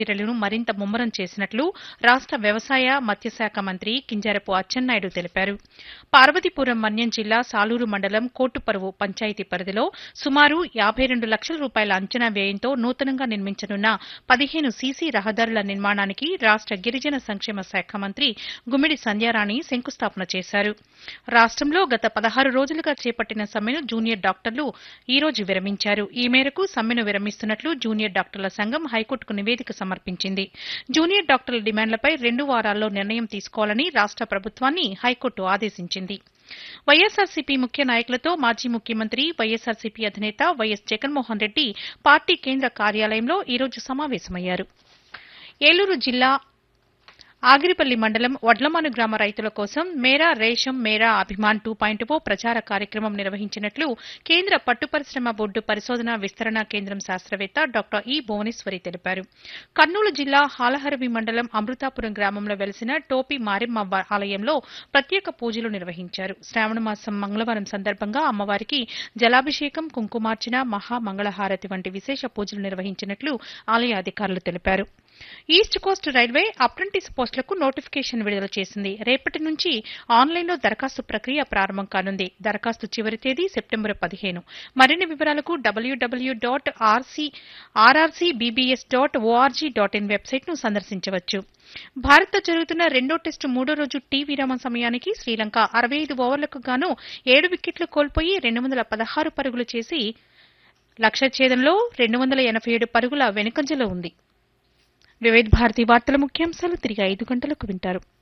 చర్యలను మరింత ముమ్మరం చేసినట్లు రాష్ట వ్యవసాయ మత్స్యశాఖ మంత్రి కింజరపు అచ్చెన్నాయుడు తెలిపారు పార్వతీపురం మన్యం జిల్లా సాలూరు మండలం కోటుపరువు పంచాయతీ పరిధిలో సుమారు యాబై రెండు లక్షల రూపాయల అంచనా వ్యయంతో నూతనంగా నిర్మించనున్న పదిహేను సీసీ రహదారుల నిర్మాణానికి రాష్ట గిరిజన సంక్షేమ శాఖ మంత్రి గుమ్మిడి సంధ్యారాణి శంకుస్థాపన చేశారు రాష్టంలో గత పదహారు రోజులుగా చేపట్టిన సమ్మెను జూనియర్ డాక్టర్లు ఈ రోజు విరమించారు ఈ మేరకు సమ్మెను విరమిస్తున్నట్లు జూనియర్ డాక్టర్ల సంఘం హైకోర్టుకు నివేదిక సమర్పించింది జూనియర్ డాక్టర్ల డిమాండ్లపై రెండు వారాల్లో నిర్ణయం తీసుకోవాలని రాష్ట ప్రభుత్వాన్ని హైకోర్టు ఆదేశించింది వైఎస్సార్సీపీ ముఖ్య నాయకులతో మాజీ ముఖ్యమంత్రి వైఎస్సార్సీపీ అధినేత వైఎస్ జగన్మోహన్ రెడ్డి పార్టీ కేంద్ర కార్యాలయంలో ఈ రోజు సమావేశమయ్యారు ఏలూరు జిల్లా ఆగిరిపల్లి మండలం వడ్లమాను గ్రామ రైతుల కోసం మేరా రేషం మేరా అభిమాన్ టూ పాయింట్ ఓ ప్రచార కార్యక్రమం నిర్వహించినట్లు కేంద్ర పట్టు పరిశ్రమ బోర్డు పరిశోధన విస్తరణ కేంద్రం శాస్త్రవేత్త డాక్టర్ ఈ భువనేశ్వరి తెలిపారు కర్నూలు జిల్లా హాలహరవి మండలం అమృతాపురం గ్రామంలో వెలిసిన టోపి మారెమ్మ వ- ఆలయంలో ప్రత్యేక పూజలు నిర్వహించారు శ్రావణ మాసం మంగళవారం సందర్భంగా అమ్మవారికి జలాభిషేకం కుంకుమార్చన మహా మంగళహారతి వంటి విశేష పూజలు నిర్వహించినట్లు ఆలయ అధికారులు తెలిపారు ఈస్ట్ కోస్ట్ రైల్వే అప్రెంటిస్ పోస్టులకు నోటిఫికేషన్ విడుదల చేసింది రేపటి నుంచి ఆన్లైన్లో దరఖాస్తు ప్రక్రియ ప్రారంభం కానుంది దరఖాస్తు చివరి తేదీ సెప్టెంబర్ పదిహేను మరిన్ని వివరాలకు WW dot RC RRCBBS dot ORG dot in వెబ్సైట్ను సందర్శించవచ్చు భారత్తో జరుగుతున్న రెండో టెస్టు మూడో రోజు టీ విరామ సమయానికి శ్రీలంక అరవై ఐదు ఓవర్లకు గాను ఏడు వికెట్లు కోల్పోయి రెండు వందల పదహారు పరుగులు చేసి లక్ష్య ఛేదంలో రెండు వందల ఎనభై ఏడు పరుగుల వెనుకంజలో ఉంది వివిధ భారతి వార్తల ముఖ్యాంశాలు తిరిగి ఐదు గంటలకు వింటారు